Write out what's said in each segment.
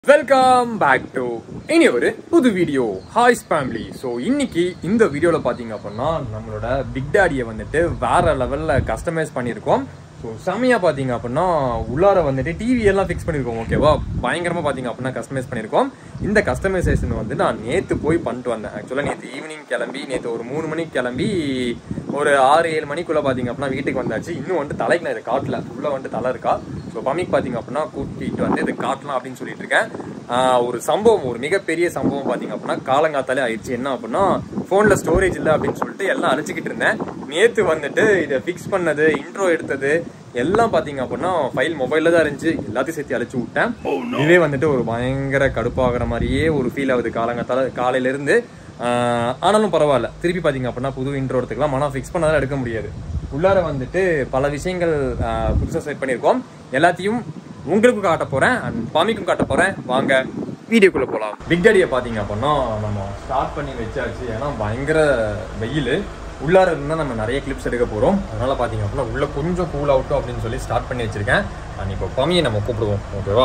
Welcome back to இனி ஒரு புது வீடியோ ஹாய்ஸ் ஃபேமிலி ஸோ இன்னைக்கு இந்த வீடியோவில் பார்த்தீங்க அப்படின்னா நம்மளோட பிக் டாடியை வந்துட்டு வேற லெவலில் கஸ்டமைஸ் பண்ணியிருக்கோம் ஸோ செம்மையாக பார்த்தீங்க அப்படின்னா உள்ளார வந்துட்டு டிவி எல்லாம் ஃபிக்ஸ் பண்ணியிருக்கோம் ஓகேவா பயங்கரமாக பார்த்தீங்க அப்படின்னா கஸ்டமைஸ் பண்ணியிருக்கோம் இந்த கஸ்டமைசேஷன் வந்து நான் நேற்று போய் பண்ணிட்டு வந்தேன் ஆக்சுவலாக நேற்று ஈவினிங் கிளம்பி நேற்று ஒரு மூணு மணிக்கு கிளம்பி ஒரு ஆறு ஏழு மணிக்குள்ளே பார்த்தீங்க அப்படின்னா வீட்டுக்கு வந்தாச்சு இன்னும் வந்துட்டு தலைக்கு நான் இதை காட்டல உள்ளே வந்துட்டு தலை இருக்கா ஸோ பம்மிக்கு பார்த்தீங்க அப்படின்னா கூட்டிகிட்டு வந்து இதை காட்டலாம் அப்படின்னு சொல்லிட்டு இருக்கேன் ஆஹ் ஒரு சம்பவம் ஒரு மிகப்பெரிய சம்பவம் பார்த்தீங்க அப்படின்னா காலங்காத்தாலே ஆயிடுச்சு என்ன அப்படின்னா ஃபோனில் ஸ்டோரேஜ் இல்லை அப்படின்னு சொல்லிட்டு எல்லாம் அழிச்சிக்கிட்டு இருந்தேன் நேற்று வந்துட்டு இதை ஃபிக்ஸ் பண்ணது இன்ட்ரோ எடுத்தது எல்லாம் பார்த்தீங்க அப்படின்னா ஃபைல் மொபைலில் தான் இருந்துச்சு எல்லாத்தையும் சேர்த்து அழிச்சு விட்டேன் இதுவே வந்துட்டு ஒரு பயங்கர கடுப்பாகிற மாதிரியே ஒரு ஃபீல் ஆகுது காலங்காத்தால காலையிலேருந்து ஆனாலும் பரவாயில்ல திருப்பி பார்த்தீங்க அப்படின்னா புது இன்ட்ரோ எடுத்துக்கலாம் ஆனால் ஃபிக்ஸ் பண்ணாலும் எடுக்க முடியாது உள்ளார வந்துட்டு பல விஷயங்கள் புதுசாக செட் பண்ணியிருக்கோம் எல்லாத்தையும் உங்களுக்கு காட்ட போறேன் அண்ட் பாமிக்கும் காட்ட போறேன் வாங்க வீடியோக்குள்ள போலாம் பிக் டேடியை பாத்தீங்க அப்படின்னா நம்ம ஸ்டார்ட் பண்ணி வச்சாச்சு ஏன்னா பயங்கர வெயில் உள்ளார இருந்தா நம்ம நிறைய கிளிப்ஸ் எடுக்க போறோம் அதனால பாத்தீங்க அப்படின்னா உள்ள கொஞ்சம் கூல் அவுட்டும் அப்படின்னு சொல்லி ஸ்டார்ட் பண்ணி வச்சிருக்கேன் அண்ட் இப்போ பமியை நம்ம கூப்பிடுவோம் ஓகேவா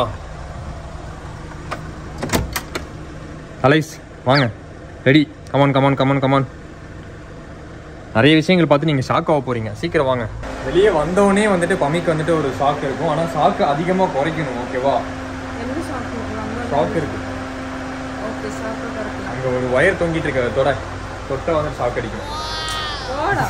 அலைஸ் வாங்க ready come on come on come on come on நிறைய விஷயங்கள் பார்த்து நீங்கள் ஷாக் ஆக போறீங்க சீக்கிரம் வாங்க வெளியே வந்தவொடனே வந்துட்டு பமிக்கு வந்துட்டு ஒரு ஷாக் இருக்கும் ஆனால் ஷாக்கு அதிகமாக குறைக்கணும் ஓகேவா எந்த ஷாப் போடுறாங்க ஷாக் இருக்கு ஓகே ஷாப் கரெக்ட் அங்கே ஒரு ஒயர் தொங்கிட்டு இருக்க தொட தொட்ட வந்து ஷாக் அடிக்கும் போடா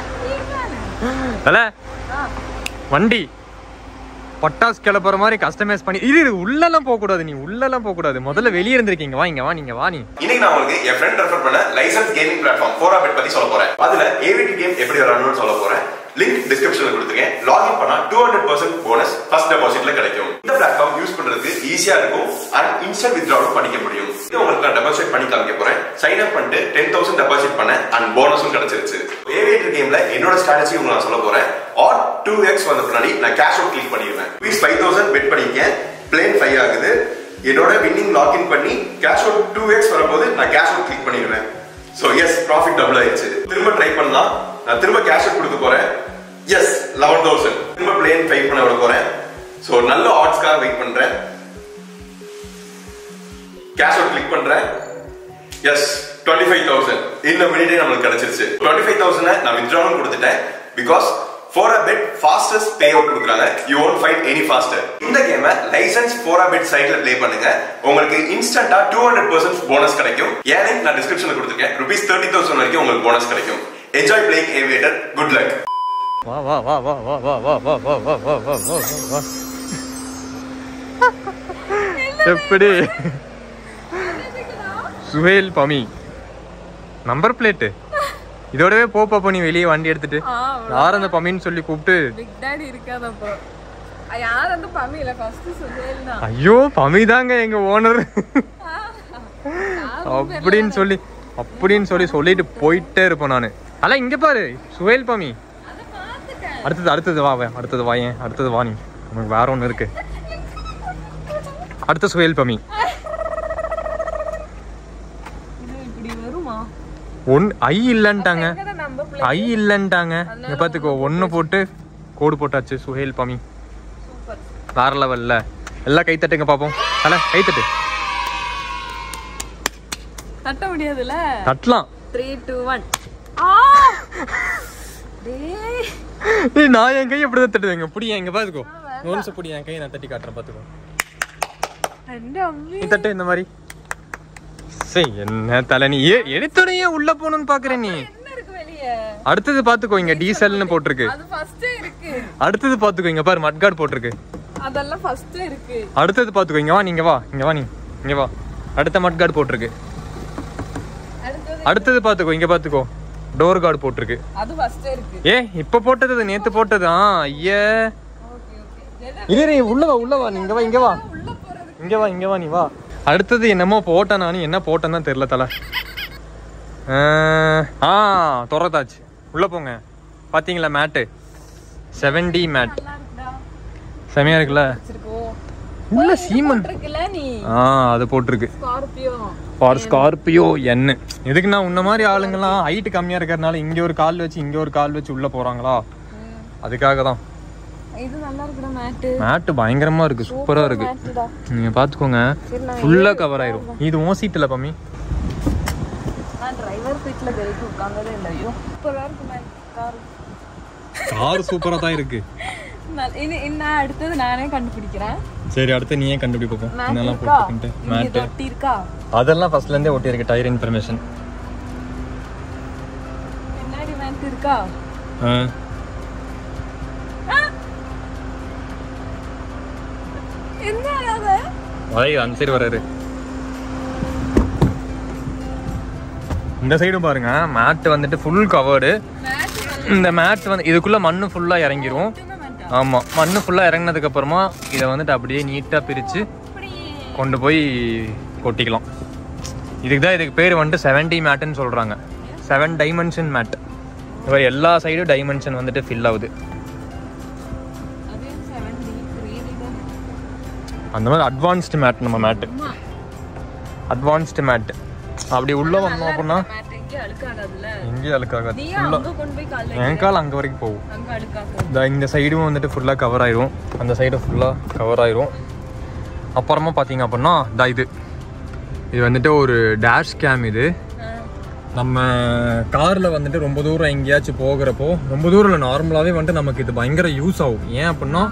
தல ஆ வண்டி பட்டாசு கிளப்புற மாதிரி கஸ்டமைஸ் பண்ணி இது இது உள்ளெல்லாம் போக கூடாது நீ உள்ளெல்லாம் போக கூடாது முதல்ல வெளியே இருந்திருக்கீங்க வா இங்க வா நீங்க வா நீ இன்னைக்கு நான் உங்களுக்கு என் ஃப்ரெண்ட் ரெஃபர் பண்ண லைசன்ஸ் கேமிங் பிளாட்ஃபார்ம் ஃபோரா பெட் பத்தி சொல்ல போறேன் அதுல ஏவிடி கேம் எப்படி விளாடணும்னு சொல்ல போறேன் லிங்க் டிஸ்கிரிப்ஷன்ல கொடுத்துருக்கேன் லாகின் பண்ணா two hundred percent bonus first டெபாசிட்ல கிடைக்கும் இந்த பிளாட்ஃபார்ம் யூஸ் பண்றதுக்கு ஈஸியா இருக்கும் அண்ட் இன்ஸ்டன்ட் வித்ட்ராலும் பண்ணிக்க முடியும் இது உங்களுக்கு நான் டெபாசிட் பண்ணி காமிக்க போறேன் சைன் அப் பண்ணிட்டு டென் தௌசண்ட் டெபாசிட் பண்ணேன் அண்ட் போனஸும் கிடைச்சிருச்சு ஏவியேட்டர் கேம்ல என்னோட ஸ்ட்ராட்டஜி உங்களுக்கு நான் சொல்ல போறேன் ஆர் டூ எக்ஸ் வந்த பின்னாடி நான் கேஷ் அவுட் கிளிக் பண்ணிடுவேன் ப்ளீஸ் ஃபைவ் தௌசண்ட் பெட் பண்ணிருக்கேன் பிளேன் ஃபைவ் ஆகுது என்னோட வின்னிங் லாகின் பண்ணி கேஷ் அவுட் டூ எக்ஸ் வரும்போது நான் கேஷ் அவுட் கிளிக் பண்ணிடுவேன் ஸோ எஸ் ப்ராஃபிட் டபுள் ஆயிடுச்சு திரும்ப ட்ரை பண்ணலாம் நான் திரும்ப கேஷ் அவுட் கொடுக்க போறேன் எஸ் லெவன் தௌசண்ட் திரும்ப பிளேன் ஃபைவ் பண்ண விட போறேன் ஸோ நல்ல ஆட்ஸ்க்காக வெயிட் பண்றேன் கேஷ் அவுட் கிளிக் பண்றேன் எஸ் டுவெண்ட்டி ஃபைவ் தௌசண்ட் இந்த மினிட்டே நம்மளுக்கு கிடைச்சிருச்சு டுவெண்ட்டி ஃபைவ் தௌசண்ட் நான் வித்ட்ராலும் கொடுத்துட்டேன் because four bed fastest pay out கொடுக்குறாங்க you won't find any pastor இந்த கேமை லைசன்ஸ் ஃபோர் பெட் சைட்ல ப்ளே பண்ணுங்க உங்களுக்கு இன்ஸ்டன்டா டூ ஹண்ட்ரட் பர்சன்ட் போனஸ் கிடைக்கும் ஏன் link நான் டிஸ்கிரிப்ஷன்ல கொடுத்துருக்கேன் ருபீஸ் தேர்ட்டி தௌசண்ட் வரைக்கும் உங்களுக்கு போனஸ் கிடைக்கும் enjoy playing aviator good luck வா வா வா வா வா வா வா வா வா வா வா வா வா வா வா எப்படி சுஹேல் பமி நம்பர் பிளேட்டு இதோடவே போ பாப்பா நீ வெளியே வண்டி எடுத்துட்டு ஆ யார் அந்த பமின்னு சொல்லி கூப்பிட்டு பிக் டாடி இருக்காத அப்போ அ, யார் அந்த பம்மி இல்ல ஃபர்ஸ்ட் சுஹேல் தான் ஐயோ பமி தாங்க எங்க ஓனர் யார் அப்படின்னு சொல்லி அப்படின்னு சொல்லி சொல்லிட்டு போயிட்டே இருப்பேன் நானு அல்ல இங்க பாரு சுஹேல் பமி அதை பார்த்துட்டேன் அடுத்தது அடுத்தது வா வா, அடுத்தது வா ஏன் அடுத்தது வா நீ உனக்கு வேற ஒன்று இருக்கு அடுத்த சுஹேல் பமி இது இப்படி வருமா ஒன் ஐ இல்லன்ட்டாங்க எங்கடா நம்ம பிள்ளை ஐ இல்லன்ட்டாங்க இங்க பாத்துக்கோ ஒண்ணு போட்டு கோடு போட்டாச்சு சுஹேல் பமி சூப்பர் வேற லெவல்ல எல்லாம் கை தட்டுங்க பாப்போம் தல கை தட்டு தட்ட முடியாதுல தட்டலாம் த்ரீ டூ ஒன் ஆ டேய் ஏய், நான் என் கையை எப்படிதான் தட்டுவேங்க புடி எங்க பாத்துக்கோ நோன்ஸ் புடி என் கையை நான் தட்டி காட்டுறேன் பாத்துக்கோ ரெண்டு அம்மி நீ தட்டு இந்த மாதிரி சரி என்ன தலை நீ ஏ எடுத்தோடனே உள்ள போகணும்னு பாக்குற நீ என்ன இருக்கு வெளியே அடுத்தது பாத்துக்கோ இங்க டீசல்னு போட்டிருக்கு அது ஃபர்ஸ்டே இருக்கு அடுத்தது பாத்துக்கோ இங்க பாரு மட்கார்டு போட்டிருக்கு அதெல்லாம் ஃபர்ஸ்டே இருக்கு அடுத்தது பாத்துக்கோ இங்க வா நீங்க வா இங்க வா நீ இங்க வா அடுத்த மட்கார்டு போட்டிருக்கு அடுத்தது அடுத்தது பாத்துக்கோ இங்க பாத்துக்கோ டோர் கார்டு போட்டிருக்கு அது ஃபர்ஸ்டே இருக்கு ஏ இப்ப போட்டது அது, நேத்து போட்டது ஆ ஐயே ஓகே ஓகே எது இரு இரு, உள்ள வா உள்ள வா நீ இங்க வா இங்க வா உள்ள போறது இங்க வா இங்க வா நீ வா அடுத்தது என்னமோ போட்டேன் நானு என்ன போட்டேன்னு தான் தெரியல தல ஆ துறதாச்சு உள்ள போங்க பாத்தீங்களா மேட்டு செவன்டி மேட் நல்லா இருக்குடா செமையா இருக்குல்ல வச்சிருக்கோ உள்ள சீமன் இருக்குல்ல நீ ஆ அது போட்டிருக்கு ஸ்கார்பியோ ஃபார் ஸ்கார்பியோ என்ன எதுக்குன்னா உன்ன மாதிரி ஆளுங்கெல்லாம் ஹைட் கம்மியா இருக்கறனால இங்க ஒரு கால் வச்சு இங்க ஒரு கால் வச்சு உள்ள போறாங்களா அதுக்காக தான் இது நல்லா இருக்குடா மேட்டு மேட்டு பயங்கரமா இருக்கு சூப்பரா இருக்கு மேட்டுடா நீங்க பாத்துக்கோங்க சரி நான் ஃபுல்லா கவர் ஆயிரும் இது உன் சீட்ல பம்மி நான் டிரைவர் சீட்ல வரைக்கும் உட்கார்ந்ததே இல்லை ஐயோ சூப்பரா இருக்கு மேட் கார் கார் சூப்பரா தான் இருக்கு இனி நான் அடுத்தது நானே கண்டுபிடிக்கிறேன் சரி அடுத்து நீயே கண்டுபிடி பார்ப்போம் மேட் என்னெல்லாம் இருக்கா போட்டுக்கிட்டு இங்க மேட்டு தொட்டி இருக்கா அதெல்லாம் ஃபர்ஸ்ட்ல இருந்தே ஒட்டி இருக்கு டயர் இன்ஃபர்மேஷன் பின்னாடி மேட் இருக்கா என்ன அது வரை அந்த சைடு வராரு இந்த சைடும் பாருங்க மேட் வந்துட்டு ஃபுல் கவர்டு மேட் இந்த மேட் வந்து இதுக்குள்ள மண்ணு ஃபுல்லா இறங்கிரும் மேட்டா ஆமா மண்ணு ஃபுல்லா இறங்கினதுக்கு அப்புறமா இதை வந்துட்டு அப்படியே நீட்டா பிரிச்சு இப்படி கொண்டு போய் கொட்டிக்கலாம் இதுக்கு தான் இதுக்கு பேர் வந்துட்டு செவன்டி மேட்டுன்னு சொல்றாங்க செவன் டைமென்ஷன் மேட் இப்போ எல்லா சைடும் டைமென்ஷன் வந்துட்டு ஃபில் ஆகுது அது செவன் டி த்ரீ டி தான் அந்த மாதிரி அட்வான்ஸ்டு மேட் நம்ம மேட்டு அம்மா அட்வான்ஸ்டு மேட் அப்படி உள்ள வந்தோம் அப்படின்னா மேட் எங்கே அழுக்காகாதுல்ல எங்கேயும் அழுக்காகாது நீ ஃபுல்லா அங்க கொண்டு போய் கால்ல என் கால் அங்க வரைக்கும் போகும் அங்க அழுக்காக இந்த இந்த சைடும் வந்துட்டு ஃபுல்லாக கவர் ஆயிரும் அந்த சைடும் ஃபுல்லாக கவர் ஆயிரும் அப்புறமா பார்த்தீங்க அப்படின்னா இதா இது இது வந்துட்டு ஒரு டேஷ் கேம் இது நம்ம காரில் வந்துட்டு ரொம்ப தூரம் எங்கேயாச்சும் போகிறப்போ ரொம்ப தூரம் இல்லை நார்மலாகவே வந்துட்டு நமக்கு இது பயங்கர யூஸ் ஆகும் ஏன் அப்படின்னா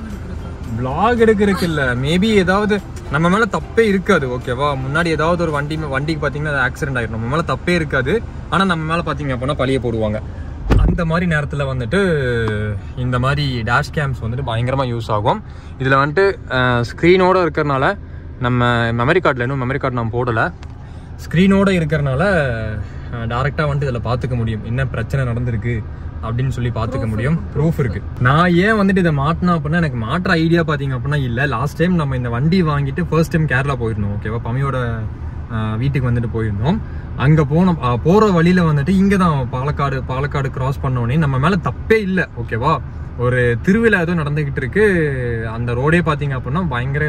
vlog எடுக்கிறதுக்கு இல்லை மேபி ஏதாவது நம்ம மேலே தப்பே இருக்காது ஓகேவா முன்னாடி ஏதாவது ஒரு வண்டி மே- வண்டிக்கு பார்த்தீங்கன்னா அது ஆக்சிடென்ட் ஆயிடும் நம்ம மேலே தப்பே இருக்காது ஆனால் நம்ம மேலே பார்த்தீங்க அப்படின்னா பழிய போடுவாங்க அந்த மாதிரி நேரத்தில் வந்துட்டு இந்த மாதிரி டேஷ் கேம்ஸ் வந்துட்டு பயங்கரமாக யூஸ் ஆகும் இதில் வந்துட்டு ஸ்க்ரீனோட இருக்கிறனால நம்ம மெமரி கார்டில் இன்னும் மெமரி கார்டு நான் போடலை ஸ்க்ரீனோட இருக்கிறனால டேரெக்டாக வந்துட்டு இதில் பார்த்துக்க முடியும் என்ன பிரச்சனை நடந்திருக்கு அப்படின்னு சொல்லி பார்த்துக்க முடியும் ப்ரூஃப் இருக்கு நான் ஏன் வந்துட்டு இதை மாட்டினா அப்படின்னா எனக்கு மாற்ற ஐடியா பார்த்தீங்க அப்படின்னா இல்லை லாஸ்ட் டைம் நம்ம இந்த வண்டி வாங்கிட்டு ஃபர்ஸ்ட் டைம் கேரளா போயிருந்தோம் ஓகேவா பமியோட ஆஹ், வீட்டுக்கு வந்துட்டு போயிருந்தோம் அங்கே போன ஆஹ், போற வழியில வந்துட்டு இங்கே தான் பாலக்காடு பாலக்காடு கிராஸ் பண்ண உடனே நம்ம மேலே தப்பே இல்லை ஓகேவா ஒரு திருவிழா ஏதோ நடந்துகிட்டு இருக்கு அந்த ரோடே பார்த்தீங்க அப்படின்னா பயங்கர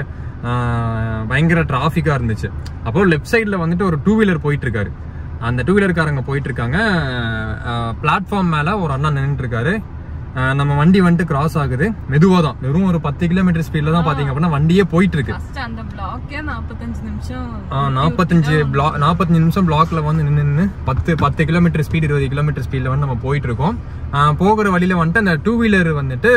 ஆஹ், பயங்கர டிராஃபிக்காக இருந்துச்சு அப்போ லெஃப்ட் சைடில் வந்துட்டு ஒரு டூ வீலர் போயிட்டு இருக்காரு அந்த டூ வீலர்காரங்க போயிட்டு இருக்காங்க பிளாட்ஃபார்ம் மேல ஒரு அண்ணா நின்றுட்டு இருக்காரு அஹ் நம்ம வண்டி வந்துட்டு கிராஸ் ஆகுது மெதுவா தான் வெறும் ஒரு பத்து கிலோமீட்டர் ஸ்பீட்ல தான் பாத்தீங்க அப்படின்னா வண்டியே போயிட்டு இருக்கு ஃபர்ஸ்ட் அந்த பிளாக்கே நாற்பத்தஞ்சு நிமிஷம் நாற்பத்தஞ்சு பிளாக் நாற்பத்தஞ்சு நிமிஷம் பிளாக்ல வந்து நின்று நின்று பத்து பத்து கிலோமீட்டர் ஸ்பீட் இருபது கிலோமீட்டர் ஸ்பீட்ல வந்து நம்ம போயிட்டு இருக்கோம் அஹ் போகிற வழியில வந்துட்டு அந்த டூ வீலர் வந்துட்டு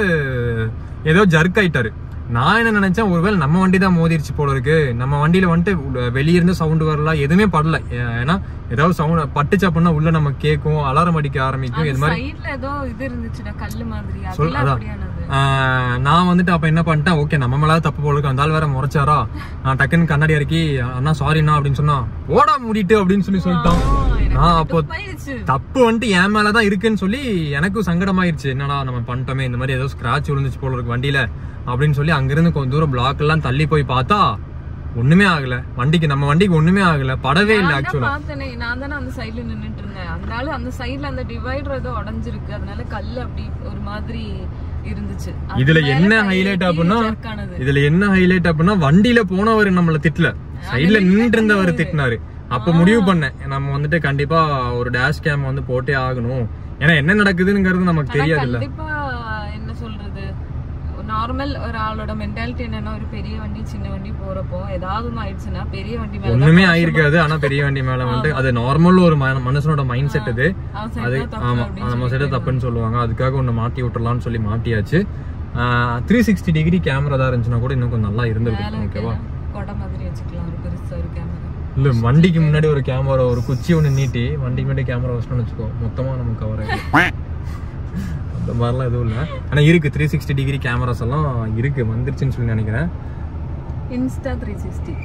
ஏதோ ஜர்க் ஆயிட்டாரு நான் என்ன நினைச்சேன் ஒருவேளை நம்ம வண்டி தான் மோதிருச்சு போல இருக்கு நம்ம வண்டியில வந்துட்டு உள்ள- வெளிய இருந்து சவுண்ட் வரல எதுவுமே படல ஏ- ஏன்னா ஏதாவது சவுண்ட் பட்டுச்சு அப்படின்னா உள்ள நம்ம கேட்கும் அலாரம் அடிக்க ஆரம்பிக்கும் இது மாதிரி சைடுல ஏதோ இது இருந்துச்சுடா கல்லு மாதிரி சொல் அதெல்லாம் அதான் அப்படியானது ஆஹ் நான் வந்துட்டு அப்ப என்ன பண்ணிட்டேன் ஓகே நம்ம மேல தப்பு போல இருக்கு அந்த ஆள் வேற முறைச்சாரா நான் டக்குன்னு கண்ணாடி இறக்கி அண்ணா சாரிண்ணா அப்படின்னு சொன்னா ஓடா மூடிட்டு அப்படின்னு சொல்லி சொல்லிட்டான் நான் அப்போ போயிடுச்சு தப்பு வந்துட்டு என் மேலதான் இருக்குன்னு சொல்லி எனக்கும் சங்கடமாயிருச்சு என்னடா நம்ம பண்ணிட்டோமே இந்த மாதிரி ஏதோ ஸ்கிராட்ச் விழுந்துச்சு போல இருக்கு வண்டியில அப்படின்னு சொல்லி அங்கிருந்து கொஞ்சம் தூரம் பிளாக் எல்லாம் தள்ளி போய் பார்த்தா ஒண்ணுமே ஆகல வண்டிக்கு நம்ம வண்டிக்கு ஒண்ணுமே ஆகல படவே இல்லை நான் ஆக்சுவலா தான் பார்த்தேனே நான் தானே அந்த சைடுல நின்னுட்டு இருந்தேன் அதனால அந்த சைடுல அந்த டிவைடர் ஏதோ உடைஞ்சிருக்கு அதனால கல் அப்படி ஒரு மாதிரி இருந்துச்சு அது இதுல மேல என்ன கை ஹைலைட் கீழே அப்படின்னா jerk ஆனது. இதுல என்ன ஹைலைட் அப்படின்னா வண்டியில போனவர் நம்மள திட்டல சைடுல நின்று இருந்தவர் திட்டினாரு அப்ப முடிவு பண்ணேன் நம்ம வந்துட்டு கண்டிப்பா ஒரு டேஷ் கேம் வந்து போட்டே ஆகணும் ஏன்னா என்ன நடக்குதுங்கிறது நமக்கு ஆனா தெரியாது இல்ல கண்டிப்பா என்ன சொல்றது நார்மல் ஒரு ஆளோட மென்டாலிட்டி என்னன்னா ஒரு பெரிய வண்டி சின்ன வண்டி போறப்போ ஏதாவது ஒண்ணு ஆயிடுச்சுன்னா பெரிய வண்டி மேல ஒண்ணுமே ஆயிருக்காது ஆனா பெரிய வண்டி மேல வந்து அது நார்மல் ஒரு ம- மனுஷனோட மைண்ட் செட் இது அவன் அது side தான் தப்பு ஆமா அப்படின்னு நம்ம சைடு தப்புன்னு சொல்லுவாங்க அதுக்காக ஒண்ணு மாட்டி விட்டுறலாம்னு சொல்லி மாட்டியாச்சு த்ரீ சிக்ஸ்டி டிகிரி கேமரா தான் இருந்துச்சுன்னா கூட இன்னும் கொஞ்சம் நல்லா மேல இருந்திருக்கும் ஓகேவா வைக்கலாம். கொடை மாதிரி வச்சுக்கலாம் ஒரு பெருசா ஒரு கேமரா இல்ல வண்டிக்கு முன்னாடி ஒரு கேமரா ஒரு குச்சி ஒண்ணு நீட்டி வண்டிக்கு முன்னாடி கேமரா வச்சிட்டோம்னு வச்சுக்கோ மொத்தமா நம்ம கவர் ஆயிடும் அந்த மாதிரிலாம் எதுவும் இல்ல ஆனா இருக்கு த்ரீ சிக்ஸ்டி டிகிரி கேமராஸ் எல்லாம் இருக்கு வந்துருச்சுன்னு சொல்லி நினைக்கிறேன் இன்ஸ்டா த்ரீ சிக்ஸ்டி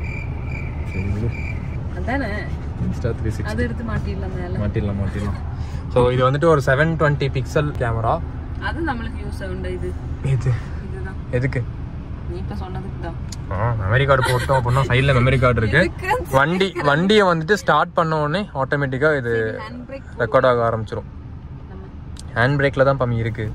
சரி விடு அதானே இன்ஸ்டா த்ரீ சிக்ஸ்டி அது எடுத்து மாட்டிடலாம் மேல மாட்டிடலாம் மாட்டிடலாம் ஸோ இது வந்துட்டு ஒரு செவன் டுவெண்ட்டி பிக்சல் கேமரா அது நம்மளுக்கு யூஸ் ஆகுண்டா இது இது இதுதான் எதுக்கு நீ இப்ப சொன்னதுக்கு தான் மெமரி கார்டு போட்டோம் அப்படின்னா சைடில் மெமரி கார்டு இருக்கு இதுக்கு வண்டி வண்டியை வந்துட்டு ஸ்டார்ட் பண்ண உடனே ஆட்டோமேட்டிக்காக இது ஹேண்ட் பிரேக் ரெக்கார்ட் ஆக ஆரம்பிச்சிரும் ஹேண்ட் பிரேக்கில் தான் பம்மி இருக்கு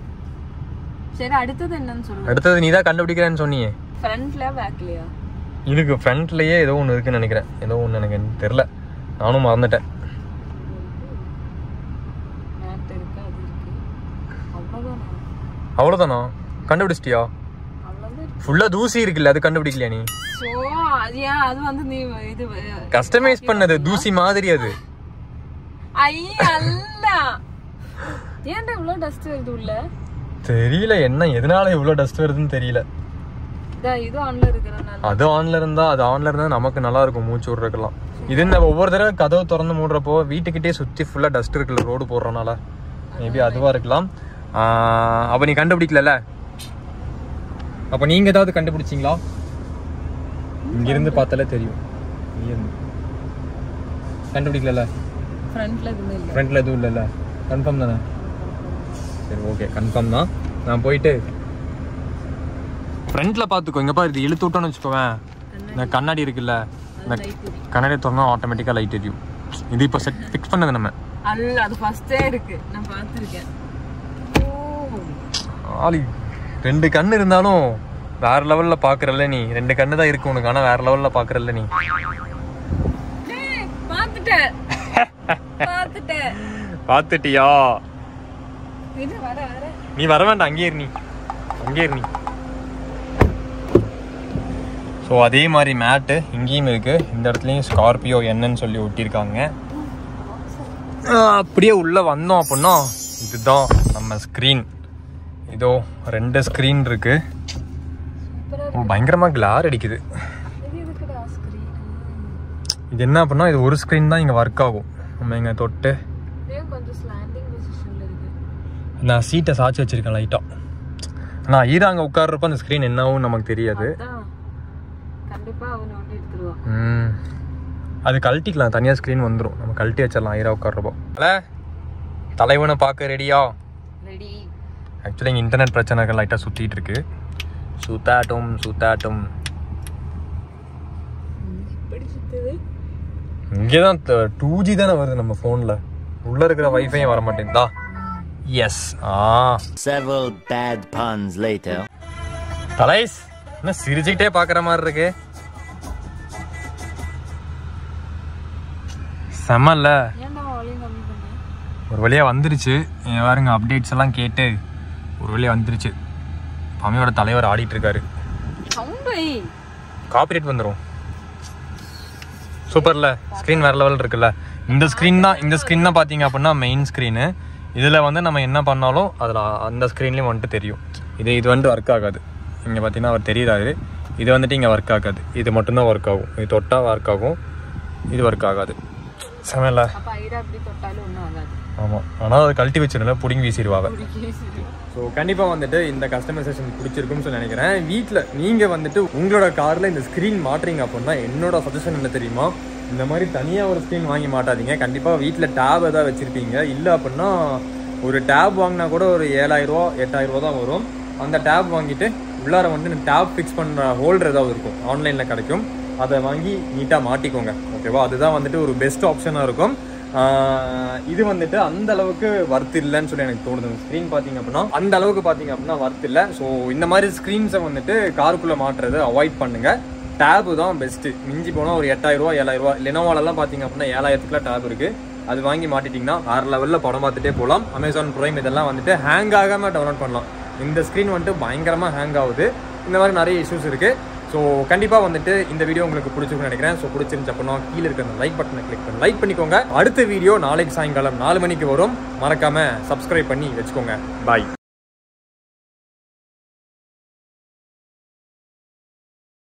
சரி அடுத்தது என்னன்னு சொல்லு அடுத்தது நீ தான் கண்டுபிடிக்கிறேன்னு சொன்னியே ஃப்ரண்ட்ல பேக்லயா இருக்கு ஃப்ரண்ட்லயே ஏதோ ஒன்று இருக்குன்னு நினைக்கிறேன் ஏதோ ஒன்று எனக்கு தெரில நானும் மறந்துட்டேன் மேட் இருக்கு அது இருக்கு அவ்வளவுதான் அவ்வளோதானா கண்டுபிடிச்சிட்டியா அவ்வளவுதான் ஃபுல்லா தூசி இருக்குல்ல அது கண்டுபிடிக்கலையா நீ சோ அது ஏன் அது வந்து நீ இது கஸ்டமைஸ் பண்ணது தூசி மாதிரி அது ஐய அல்ல ஏன்டா இவ்வளவு டஸ்ட் வருது உள்ள தெரியல என்ன எதனால இவ்வளவு டஸ்ட் வருதுன்னு தெரியல இதா இது ஆன்ல இருக்கிறனால அது ஆன்ல இருந்தா அது ஆன்ல இருந்தா நமக்கு நல்லா இருக்கும் மூச்சு விடுறதுக்கெல்லாம் இது இந்த ஒவ்வொரு தடவை கதவு திறந்து மூடுறப்போ வீட்டுக்கிட்டே சுத்தி ஃபுல்லா டஸ்ட் இருக்குல்ல ரோடு போடுறனால மேபி அதுவா இருக்கலாம் ஆஹ் அப்ப நீ கண்டுபிடிக்கல அப்ப நீங்க ஏதாவது கண்டுபிடிச்சீங்களா இங்க இருந்து பார்த்தாலே தெரியும் இங்க இருந்து. கண்டுபிடிக்கல ஃப்ரண்ட்ல எதுவுமே இல்ல ஃப்ரண்ட்ல எதுவும் இல்லைல்ல கன்ஃபார்ம் தானே சரி ஓகே கன்ஃபார்ம் தான் நான் போயிட்டு ஃப்ரண்ட்ல பார்த்துக்கோ இங்க பாரு இது இழுத்து விட்டோன்னு வச்சுக்கோவேன் இந்த கண்ணாடி இருக்குல்ல இந்த கண்ணாடி திறந்தா ஆட்டோமேட்டிக்காக லைட் எரியும் இது இப்போ செட் ஃபிக்ஸ் பண்ணது நம்ம அல்ல அது ஃபர்ஸ்டே இருக்கு நான் பார்த்திருக்கேன் ஓ ஆளி ரெண்டு கண்ணு இருந்தாலும் வேற லெவல்ல பாக்குறல்ல நீ ரெண்டு கண்ணு தான் இருக்கு உனக்கு ஆனா வேற லெவல்ல பாக்குறல்ல நீ ஏய், பார்த்துட்டேன் பார்த்துட்டேன் பாத்துட்டியா இது வர வர நீ வர வேண்டாம் அங்கேயே இரு நீ அங்கேயே இரு நீ ஸோ அதே மாதிரி மேட்டு இங்கேயும் இருக்கு இந்த இடத்துலையும் ஸ்கார்பியோ என்னன்னு சொல்லி ஒட்டியிருக்காங்க ஆஹ் அப்படியே உள்ள வந்தோம் அப்படின்னா இதுதான் நம்ம ஸ்க்ரீன் இதோ ரெண்டு ஸ்க்ரீன் இருக்கு ஓ பயங்கரமா கிளார் அடிக்குது இது எதுக்குடா ஸ்கிரீன் இது என்ன அப்படின்னா இது ஒரு ஸ்க்ரீன் தான் இங்கே ஒர்க் ஆகும் நம்ம இங்கே தொட்டு இதே கொஞ்சம் ஸ்லாண்டிங் பொசிஷன்ல இருக்கு நான் சீட்டை சாய்ச்சி வச்சிருக்கேன் லைட்டாக நான் ஈரா அங்கே உட்கார்றப்ப அந்த ஸ்க்ரீன் என்னவும் நமக்கு தெரியாது அதான் கண்டிப்பா அவன் நோண்டி எடுத்துருவான் ம் அது கழட்டிக்கலாம் தனியாக ஸ்க்ரீன் வந்துடும் நம்ம கழட்டி வச்சிடலாம் ஈரா உட்கார்றப்போ அல்ல தலைவனை பார்க்க ரெடியா ரெடி ஆக்சுவலி இங்கே இன்டர்நெட் பிரச்சனைகள் லைட்டாக சுற்றிட்டு இருக்கு சுத்தாட்டும் சுத்தாட்டும் எப்படி சுத்துது இங்கே தான் டூ ஜி தானே வருது நம்ம ஃபோனில் உள்ளே இருக்கிற வைஃபையும் வர மாட்டேங்குதா எஸ் ஆ Several bad puns later. தலைஸ் என்ன சிரிச்சுக்கிட்டே பார்க்குற மாதிரி இருக்கு செம்மல்ல ஏன்டா வால்யூம் கம்மி பண்ண ஒரு வழியாக வந்துருச்சு இங்க பாருங்க அப்டேட்ஸ் எல்லாம் கேட்டு ஒரு வழியாக வந்துருச்சு பம்மியோட தலைவர் ஆடிட்டு இருக்காரு சவுண்ட் வை காப்பிரைட் வந்துடும் சூப்பர்ல ஸ்க்ரீன் வேற லெவல் இருக்குல்ல இந்த ஸ்க்ரீன் தான் இந்த ஸ்க்ரீன் தான் பார்த்தீங்க அப்படின்னா மெயின் ஸ்க்ரீனு இதில் வந்து நம்ம என்ன பண்ணாலும் அதில் அந்த ஸ்க்ரீன்லேயும் வந்துட்டு தெரியும் இது இது வந்துட்டு ஒர்க் ஆகாது இங்கே பார்த்தீங்கன்னா அவர் தெரியுறாரு இது வந்துட்டு இங்கே ஒர்க் ஆகாது இது மட்டும்தான் ஒர்க் ஆகும் இது தொட்டால் ஒர்க் ஆகும் இது ஒர்க் ஆகாது செமல்ல அப்ப ஐரா அப்படி தொட்டாலும் ஒன்றும் ஆகாது ஆமாம் ஆனால் அதை கழட்டி வச்சிருந்தா பிடிங்கி வீசிடுவாங்க பிடிக்கவே சரி ஸோ கண்டிப்பாக வந்துட்டு இந்த கஸ்டமைசேஷன் பிடிச்சிருக்கும்னு சொல்லி நினைக்கிறேன் வீட்டில் நீங்கள் வந்துட்டு உங்களோட காரில் இந்த ஸ்க்ரீன் மாட்டுறீங்க அப்படின்னா என்னோட சஜஷன் என்ன தெரியுமா இந்த மாதிரி தனியாக ஒரு ஸ்க்ரீன் வாங்கி மாட்டாதீங்க கண்டிப்பாக வீட்டில் டேப் ஏதாவது வச்சுருப்பீங்க இல்லை அப்படின்னா ஒரு டேப் வாங்கினா கூட ஒரு ஏழாயிரரூவா எட்டாயிரரூவா தான் வரும் அந்த டேப் வாங்கிட்டு உள்ளார வந்து டேப் ஃபிக்ஸ் பண்ணுற ஹோல்டர் ஏதாவது இருக்கும் ஆன்லைனில் கிடைக்கும் அதை வாங்கி நீட்டாக மாட்டிக்கோங்க ஓகேவா அதுதான் வந்துட்டு ஒரு பெஸ்ட் ஆப்ஷனாக இருக்கும் ஆஹ் இது வந்துட்டு அந்த அளவுக்கு வர்த் இல்லைன்னு சொல்லி எனக்கு தோணுது ஸ்க்ரீன் பார்த்தீங்க அப்படின்னா அந்த அளவுக்கு பார்த்தீங்க அப்படின்னா வர்த் இல்லை ஸோ இந்த மாதிரி ஸ்க்ரீன்ஸை வந்துட்டு காருக்குள்ளே மாட்டுறது அவாய்ட் பண்ணுங்க டேபு தான் பெஸ்ட்டு மிஞ்சி போனால் ஒரு எட்டாயிரம் ரூபா ஏழாயிரம் ரூபா லெனோவாலெல்லாம் பார்த்தீங்க அப்படின்னா ஏழாயிரத்துக்குலாம் டேப் இருக்குது அது வாங்கி மாட்டிட்டிங்கன்னா வேறு லெவலில் படம் பார்த்துட்டே போகலாம் அமேசான் ப்ரைம் இதெல்லாம் வந்துட்டு ஹேங் ஆகாமல் டவுன்லோட் பண்ணலாம் இந்த ஸ்க்ரீன் வந்துட்டு பயங்கரமாக ஹேங் ஆகுது இந்த மாதிரி நிறைய இஷ்யூஸ் இருக்குது ஸோ கண்டிப்பாக வந்துட்டு இந்த வீடியோ உங்களுக்கு பிடிச்சிருக்குன்னு நினைக்கிறேன் ஸோ பிடிச்சிருந்துச்சு அப்படின்னா கீழே இருக்கிற அந்த லைக் பட்டனை கிளிக் பண்ணி லைக் பண்ணிக்கோங்க அடுத்த வீடியோ நாளைக்கு சாயங்காலம் நாலு மணிக்கு வரும் மறக்காம சப்ஸ்கிரைப் பண்ணி வச்சுக்கோங்க பாய்